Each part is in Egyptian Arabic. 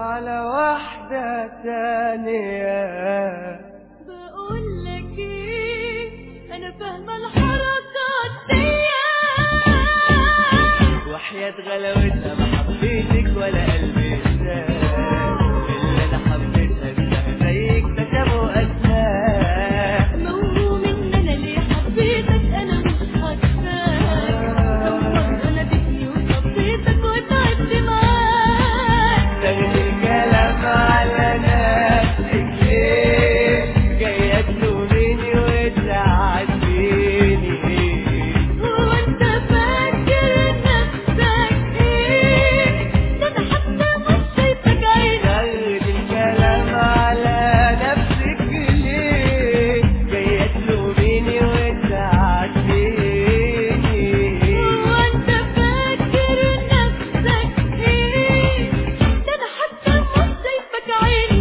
على واحدة تانية بقول لك ايه انا فاهمه الحركات دي وحياة غلاوتها ما حبيتك ولا قلبي اشتاق اللي انا حبيتها انها زيك ده كانوا اسماء موهوم ان انا ليه حبيتك انا مش حاساك انا بدني وصبيتك وتعبت معاك تاخدي الكلام على نفسك ليه جاية تلوميني وتعاتبيني هو انت فاكر نفسك ايه ده انا حتى مش شايفك عيني تاخدي الكلام على نفسك ليه جاية تلوميني وتعاتبيني هو انت فاكر نفسك ايه ده انا حتى مش شايفك عيني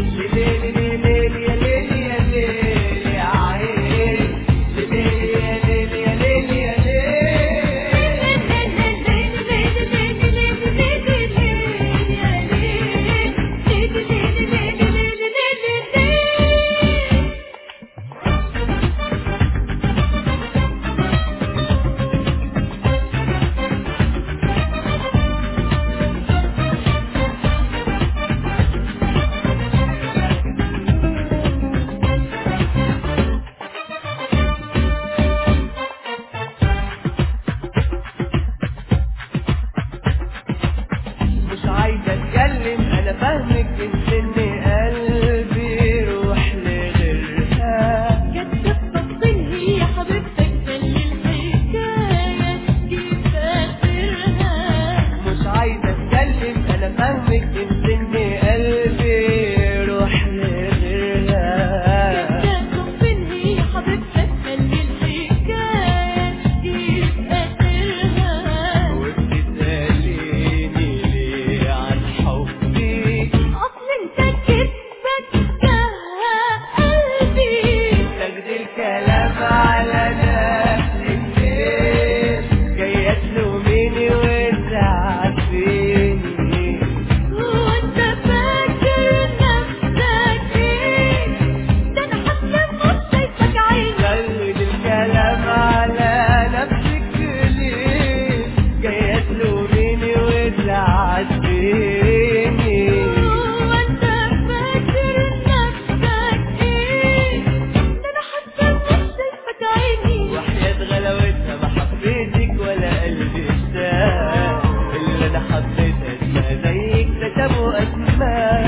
مش عايزة اتكلم انا فاهمك انت ان قلبي يروح لغيرها يا حبيبتك خلي الحكاية دي فاكرها مش عايزة اتكلم انا فاهمك انت ان قلبي يروح لغيرها يا حبيبتك خلي الحكاية دي فاكرها وبتسأليني ليه عن حبي أصل أنت كدبك جاه قلبي تاخدي الكلام على نفسك ليه جاية تلوميني وتعاتبيني هو أنت فاكر نفسك إيه ده أنا حتى مش شايفك عيني تاخدي الكلام على نفسك ليه جاية تلوميني وتعاتبيني هو أنت فاكر نفسك إيه ده أنا حتى مش شايفك عيني وحياة غلاوتها ما حبيتك ولا قلبي اشتاق اللي انا حبيتها اسمها زيك ده ابو اسماء